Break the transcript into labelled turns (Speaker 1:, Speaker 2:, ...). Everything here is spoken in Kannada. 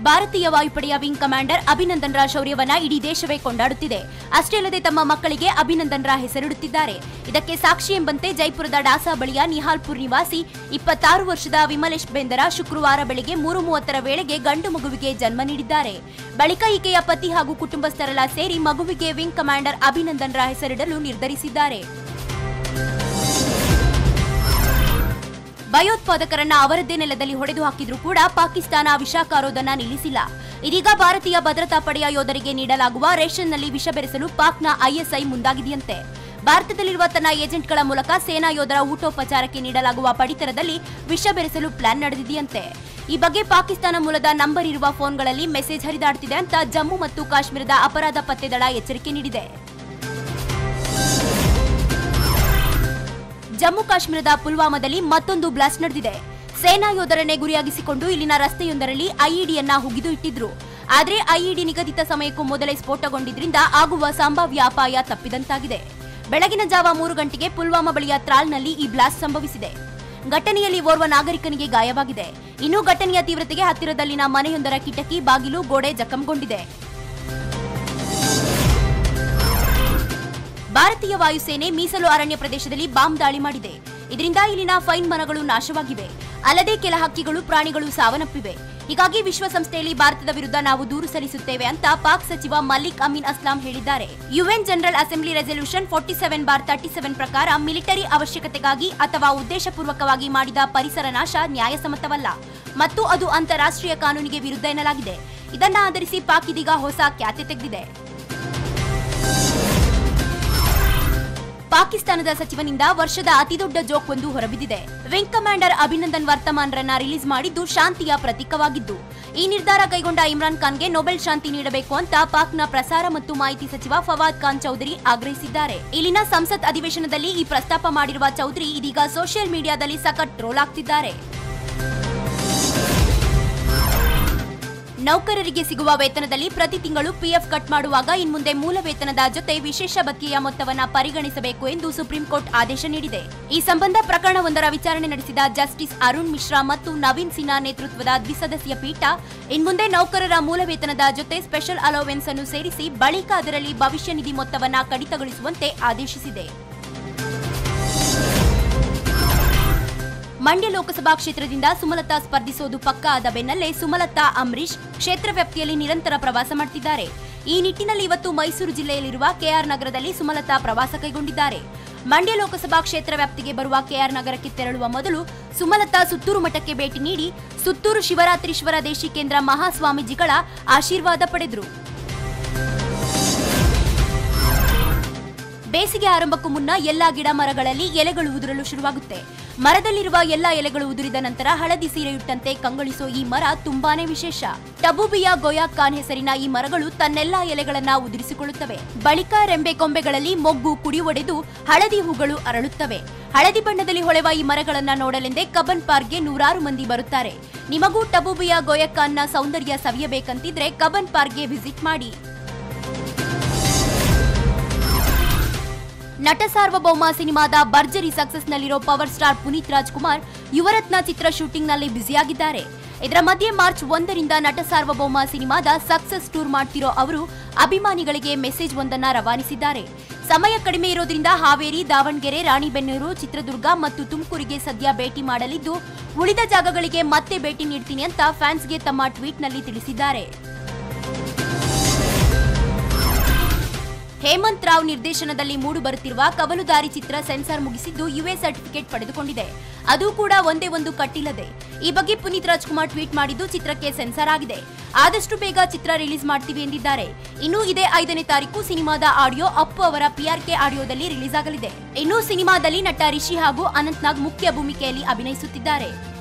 Speaker 1: ಭಾರತೀಯ ವಾಯುಪಡೆಯ ವಿಂಗ್ ಕಮಾಂಡರ್ ಅಭಿನಂದನ್ರ ಶೌರ್ಯವನ್ನ ಇಡೀ ದೇಶವೇ ಕೊಂಡಾಡುತ್ತಿದೆ ಅಷ್ಟೇ ಅಲ್ಲದೆ ತಮ್ಮ ಮಕ್ಕಳಿಗೆ ಅಭಿನಂದನ್ರ ಹೆಸರಿಡುತ್ತಿದ್ದಾರೆ ಇದಕ್ಕೆ ಸಾಕ್ಷಿ ಎಂಬಂತೆ ಜೈಪುರದ ಡಾಸಾ ಬಳಿಯ ನಿಹಾಲ್ಪುರ್ ನಿವಾಸಿ ಇಪ್ಪತ್ತಾರು ವರ್ಷದ ವಿಮಲೇಶ್ ಬೆಂದರ ಶುಕ್ರವಾರ ಬೆಳಗ್ಗೆ ಮೂರು ಮೂವತ್ತರ ವೇಳೆಗೆ ಗಂಡು ಮಗುವಿಗೆ ಜನ್ಮ ನೀಡಿದ್ದಾರೆ ಬಳಿಕ ಈಕೆಯ ಪತಿ ಹಾಗೂ ಕುಟುಂಬಸ್ಥರೆಲ್ಲ ಸೇರಿ ಮಗುವಿಗೆ ವಿಂಗ್ ಕಮಾಂಡರ್ ಅಭಿನಂದನ್ರ ಹೆಸರಿಡಲು ನಿರ್ಧರಿಸಿದ್ದಾರೆ ಭಯೋತ್ಪಾದಕರನ್ನ ಅವರದ್ದೇ ನೆಲದಲ್ಲಿ ಹೊಡೆದು ಹಾಕಿದ್ರೂ ಕೂಡ ಪಾಕಿಸ್ತಾನ ವಿಷಕಾರೋದನ್ನ ನಿಲ್ಲಿಸಿಲ್ಲ ಇದೀಗ ಭಾರತೀಯ ಭದ್ರತಾ ಪಡೆಯ ಯೋಧರಿಗೆ ನೀಡಲಾಗುವ ರೇಷನ್ನಲ್ಲಿ ವಿಷ ಬೆರೆಸಲು ಪಾಕ್ನ ಐಎಸ್ಐ ಮುಂದಾಗಿದೆಯಂತೆ ಭಾರತದಲ್ಲಿರುವ ತನ್ನ ಏಜೆಂಟ್ಗಳ ಮೂಲಕ ಸೇನಾ ಯೋಧರ ಊಟೋಪಚಾರಕ್ಕೆ ನೀಡಲಾಗುವ ಪಡಿತರದಲ್ಲಿ ವಿಷ ಬೆರೆಸಲು ಪ್ಲಾನ್ ನಡೆದಿದೆಯಂತೆ ಈ ಬಗ್ಗೆ ಪಾಕಿಸ್ತಾನ ಮೂಲದ ನಂಬರ್ ಇರುವ ಫೋನ್ಗಳಲ್ಲಿ ಮೆಸೇಜ್ ಹರಿದಾಡ್ತಿದೆ ಅಂತ ಜಮ್ಮು ಮತ್ತು ಕಾಶ್ಮೀರದ ಅಪರಾಧ ಪತ್ತೆ ದಳ ಎಚ್ಚರಿಕೆ ನೀಡಿದೆ ಜಮ್ಮು ಕಾಶ್ಮೀರದ ಪುಲ್ವಾಮಾದಲ್ಲಿ ಮತ್ತೊಂದು ಬ್ಲಾಸ್ಟ್ ನಡೆದಿದೆ ಸೇನಾ ಯೋಧರನ್ನೇ ಗುರಿಯಾಗಿಸಿಕೊಂಡು ಇಲ್ಲಿನ ರಸ್ತೆಯೊಂದರಲ್ಲಿ ಐಇಡಿಯನ್ನ ಹುಗಿದು ಇಟ್ಟಿದ್ರು ಆದ್ರೆ ಐಇಡಿ ನಿಗದಿತ ಸಮಯಕ್ಕೂ ಮೊದಲೇ ಸ್ಫೋಟಗೊಂಡಿದ್ರಿಂದ ಆಗುವ ಸಂಭಾವ್ಯ ಅಪಾಯ ತಪ್ಪಿದಂತಾಗಿದೆ ಬೆಳಗಿನ ಜಾವ ಮೂರು ಗಂಟೆಗೆ ಪುಲ್ವಾಮಾ ಬಳಿಯ ತ್ರಾಲ್ನಲ್ಲಿ ಈ ಬ್ಲಾಸ್ಟ್ ಸಂಭವಿಸಿದೆ ಘಟನೆಯಲ್ಲಿ ಓರ್ವ ನಾಗರಿಕನಿಗೆ ಗಾಯವಾಗಿದೆ ಇನ್ನು ಘಟನೆಯ ತೀವ್ರತೆಗೆ ಹತ್ತಿರದಲ್ಲಿನ ಮನೆಯೊಂದರ ಕಿಟಕಿ ಬಾಗಿಲು ಗೋಡೆ ಜಖಂಗೊಂಡಿದೆ ಭಾರತೀಯ ವಾಯುಸೇನೆ ಮೀಸಲು ಅರಣ್ಯ ಪ್ರದೇಶದಲ್ಲಿ ಬಾಂಬ್ ದಾಳಿ ಮಾಡಿದೆ ಇದರಿಂದ ಇಲ್ಲಿನ ಫೈನ್ ಮರಗಳು ನಾಶವಾಗಿವೆ ಅಲ್ಲದೆ ಕೆಲ ಹಕ್ಕಿಗಳು ಪ್ರಾಣಿಗಳು ಸಾವನ್ನಪ್ಪಿವೆ ಹೀಗಾಗಿ ವಿಶ್ವಸಂಸ್ಥೆಯಲ್ಲಿ ಭಾರತದ ವಿರುದ್ಧ ನಾವು ದೂರು ಸಲ್ಲಿಸುತ್ತೇವೆ ಅಂತ ಪಾಕ್ ಸಚಿವ ಮಲ್ಲಿಕ್ ಅಮೀನ್ ಅಸ್ಲಾಂ ಹೇಳಿದ್ದಾರೆ UN general assembly resolution forty seven bar thirty seven ಪ್ರಕಾರ ಮಿಲಿಟರಿ ಅವಶ್ಯಕತೆಗಾಗಿ ಅಥವಾ ಉದ್ದೇಶಪೂರ್ವಕವಾಗಿ ಮಾಡಿದ ಪರಿಸರ ನಾಶ ನ್ಯಾಯಸಮ್ಮತವಲ್ಲ ಮತ್ತು ಅದು ಅಂತಾರಾಷ್ಟ್ರೀಯ ಕಾನೂನಿಗೆ ವಿರುದ್ಧ ಎನ್ನಲಾಗಿದೆ ಇದನ್ನ ಆಧರಿಸಿ ಪಾಕ್ ಇದೀಗ ಹೊಸ ಖ್ಯಾತೆ ತೆಗೆದಿದೆ ಪಾಕಿಸ್ತಾನದ ಸಚಿವನಿಂದ ವರ್ಷದ ಅತಿದೊಡ್ಡ ಜೋಕ್ ಒಂದು ಹೊರಬಿದ್ದಿದೆ ವಿಂಗ್ ಕಮಾಂಡರ್ ಅಭಿನಂದನ್ ವರ್ತಮಾನ್ರನ್ನ ರಿಲೀಸ್ ಮಾಡಿದ್ದು ಶಾಂತಿಯ ಪ್ರತೀಕವಾಗಿದ್ದು ಈ ನಿರ್ಧಾರ ಕೈಗೊಂಡ ಇಮ್ರಾನ್ ಖಾನ್ಗೆ ನೊಬೆಲ್ ಶಾಂತಿ ನೀಡಬೇಕು ಅಂತ ಪಾಕ್ನ ಪ್ರಸಾರ ಮತ್ತು ಮಾಹಿತಿ ಸಚಿವ ಫವಾದ್ ಖಾನ್ ಚೌಧರಿ ಆಗ್ರಹಿಸಿದ್ದಾರೆ ಇಲ್ಲಿನ ಸಂಸತ್ ಅಧಿವೇಶನದಲ್ಲಿ ಈ ಪ್ರಸ್ತಾಪ ಮಾಡಿರುವ ಚೌಧರಿ ಇದೀಗ ಸೋಷಿಯಲ್ ಮೀಡಿಯಾದಲ್ಲಿ ಸಖತ್ ಟ್ರೋಲ್ ಆಗ್ತಿದ್ದಾರೆ ನೌಕರರಿಗೆ ಸಿಗುವ ವೇತನದಲ್ಲಿ ಪ್ರತಿ ತಿಂಗಳು ಪಿಎಫ್ ಕಟ್ ಮಾಡುವಾಗ ಇನ್ಮುಂದೆ ಮೂಲ ವೇತನದ ಜೊತೆ ವಿಶೇಷ ಭತ್ಯೆಯ ಮೊತ್ತವನ್ನ ಪರಿಗಣಿಸಬೇಕು ಎಂದು ಸುಪ್ರೀಂ ಕೋರ್ಟ್ ಆದೇಶ ನೀಡಿದೆ ಈ ಸಂಬಂಧ ಪ್ರಕರಣವೊಂದರ ವಿಚಾರಣೆ ನಡೆಸಿದ ಜಸ್ಟಿಸ್ ಅರುಣ್ ಮಿಶ್ರಾ ಮತ್ತು ನವೀನ್ ಸಿನ್ಹಾ ನೇತೃತ್ವದ ದ್ವಿಸದಸ್ಯ ಪೀಠ ಇನ್ಮುಂದೆ ನೌಕರರ ಮೂಲ ವೇತನದ ಜೊತೆ ಸ್ಪೆಷಲ್ ಅಲೋವೆನ್ಸ್ ಅನ್ನು ಸೇರಿಸಿ ಬಳಿಕ ಅದರಲ್ಲಿ ಭವಿಷ್ಯ ನಿಧಿ ಮೊತ್ತವನ್ನ ಕಡಿತಗೊಳಿಸುವಂತೆ ಆದೇಶಿಸಿದೆ ಮಂಡ್ಯ ಲೋಕಸಭಾ ಕ್ಷೇತ್ರದಿಂದ ಸುಮಲತಾ ಸ್ಪರ್ಧಿಸೋದು ಪಕ್ಕಾ ಆದ ಬೆನ್ನಲ್ಲೇ ಸುಮಲತಾ ಅಂಬರೀಶ್ ಕ್ಷೇತ್ರ ವ್ಯಾಪ್ತಿಯಲ್ಲಿ ನಿರಂತರ ಪ್ರವಾಸ ಮಾಡ್ತಿದ್ದಾರೆ ಈ ನಿಟ್ಟಿನಲ್ಲಿ ಇವತ್ತು ಮೈಸೂರು ಜಿಲ್ಲೆಯಲ್ಲಿರುವ ಕೆಆರ್ ನಗರದಲ್ಲಿ ಸುಮಲತಾ ಪ್ರವಾಸ ಕೈಗೊಂಡಿದ್ದಾರೆ ಮಂಡ್ಯ ಲೋಕಸಭಾ ಕ್ಷೇತ್ರ ವ್ಯಾಪ್ತಿಗೆ ಬರುವ ಕೆಆರ್ ನಗರಕ್ಕೆ ತೆರಳುವ ಮೊದಲು ಸುಮಲತಾ ಸುತ್ತೂರು ಮಠಕ್ಕೆ ಭೇಟಿ ನೀಡಿ ಸುತ್ತೂರು ಶಿವರಾತ್ರೀಶ್ವರ ದೇಶಿಕೇಂದ್ರ ಮಹಾಸ್ವಾಮೀಜಿಗಳ ಆಶೀರ್ವಾದ ಪಡೆದರು ಬೇಸಿಗೆ ಆರಂಭಕ್ಕೂ ಮುನ್ನ ಎಲ್ಲಾ ಗಿಡ ಮರಗಳಲ್ಲಿ ಎಲೆಗಳು ಉದುರಲು ಶುರುವಾಗುತ್ತೆ ಮರದಲ್ಲಿರುವ ಎಲ್ಲಾ ಎಲೆಗಳು ಉದುರಿದ ನಂತರ ಹಳದಿ ಸೀರೆಯುಟ್ಟಂತೆ ಕಂಗೊಳಿಸೋ ಈ ಮರ ತುಂಬಾನೇ ವಿಶೇಷ ಟಬೂಬಿಯಾ ಗೊಯಾಕ್ ಖಾನ್ ಹೆಸರಿನ ಈ ಮರಗಳು ತನ್ನೆಲ್ಲಾ ಎಲೆಗಳನ್ನ ಉದುರಿಸಿಕೊಳ್ಳುತ್ತವೆ ಬಳಿಕ ರೆಂಬೆ ಕೊಂಬೆಗಳಲ್ಲಿ ಮೊಗ್ಗು ಕುಡಿ ಒಡೆದು ಹಳದಿ ಹೂಗಳು ಅರಳುತ್ತವೆ ಹಳದಿ ಬಣ್ಣದಲ್ಲಿ ಹೊಳೆವ ಈ ಮರಗಳನ್ನ ನೋಡಲೆಂದೇ ಕಬ್ಬನ್ ಪಾರ್ಕ್ಗೆ ನೂರಾರು ಮಂದಿ ಬರುತ್ತಾರೆ ನಿಮಗೂ ಟಬೂಬಿಯಾ ಗೊಯಾಕ್ ಖಾನ್ನ ಸೌಂದರ್ಯ ಸವಿಯಬೇಕಂತಿದ್ರೆ ಕಬ್ಬನ್ ಪಾರ್ಕ್ಗೆ ವಿಸಿಟ್ ಮಾಡಿ ನಟ ಸಾರ್ವಭೌಮ ಸಿನಿಮಾದ ಭರ್ಜರಿ ಸಕ್ಸಸ್ ನಲ್ಲಿರೋ ಪವರ್ ಸ್ಟಾರ್ ಪುನೀತ್ ರಾಜ್ಕುಮಾರ್ ಯುವರತ್ನ ಚಿತ್ರ ಶೂಟಿಂಗ್ ನಲ್ಲಿ ಬ್ಯುಸಿಯಾಗಿದ್ದಾರೆ ಇದರ ಮಧ್ಯೆ ಮಾರ್ಚ್ ಒಂದರಿಂದ ನಟ ಸಾರ್ವಭೌಮ ಸಿನಿಮಾದ ಸಕ್ಸಸ್ ಟೂರ್ ಮಾಡ್ತಿರೋ ಅವರು ಅಭಿಮಾನಿಗಳಿಗೆ ಮೆಸೇಜ್ ಒಂದನ್ನ ರವಾನಿಸಿದ್ದಾರೆ ಸಮಯ ಕಡಿಮೆ ಇರೋದ್ರಿಂದ ಹಾವೇರಿ ದಾವಣಗೆರೆ ರಾಣಿಬೆನ್ನೂರು ಚಿತ್ರದುರ್ಗ ಮತ್ತು ತುಮಕೂರಿಗೆ ಸದ್ಯ ಭೇಟಿ ಮಾಡಲಿದ್ದು ಉಳಿದ ಜಾಗಗಳಿಗೆ ಮತ್ತೆ ಭೇಟಿ ನೀಡ್ತೀನಿ ಅಂತ ಫ್ಯಾನ್ಸ್ಗೆ ತಮ್ಮ ಟ್ವೀಟ್ನಲ್ಲಿ ತಿಳಿಸಿದ್ದಾರೆ ಹೇಮಂತ್ ರಾವ್ ನಿರ್ದೇಶನದಲ್ಲಿ ಮೂಡಿಬರುತ್ತಿರುವ ಕವಲುದಾರಿ ಚಿತ್ರ ಸೆನ್ಸಾರ್ ಮುಗಿಸಿದ್ದು ಯುಎ ಸರ್ಟಿಫಿಕೇಟ್ ಪಡೆದುಕೊಂಡಿದೆ ಅದು ಕೂಡ ಒಂದೇ ಒಂದು ಕಟ್ಟಿಲ್ಲದೆ ಈ ಬಗ್ಗೆ ಪುನೀತ್ ರಾಜ್ಕುಮಾರ್ ಟ್ವೀಟ್ ಮಾಡಿದ್ದು ಚಿತ್ರಕ್ಕೆ ಸೆನ್ಸಾರ್ ಆಗಿದೆ ಆದಷ್ಟು ಬೇಗ ಚಿತ್ರ ರಿಲೀಸ್ ಮಾಡ್ತೀವಿ ಎಂದಿದ್ದಾರೆ ಇನ್ನು ಇದೇ ಐದನೇ ತಾರೀಕು ಸಿನಿಮಾದ ಆಡಿಯೋ ಅಪ್ಪು ಅವರ ಪಿಆರ್ಕೆ ಆಡಿಯೋದಲ್ಲಿ ರಿಲೀಸ್ ಆಗಲಿದೆ ಇನ್ನು ಸಿನಿಮಾದಲ್ಲಿ ನಟ ರಿಷಿ ಹಾಗೂ ಅನಂತ್ನಾಗ್ ಮುಖ್ಯ ಭೂಮಿಕೆಯಲ್ಲಿ ಅಭಿನಯಿಸುತ್ತಿದ್ದಾರೆ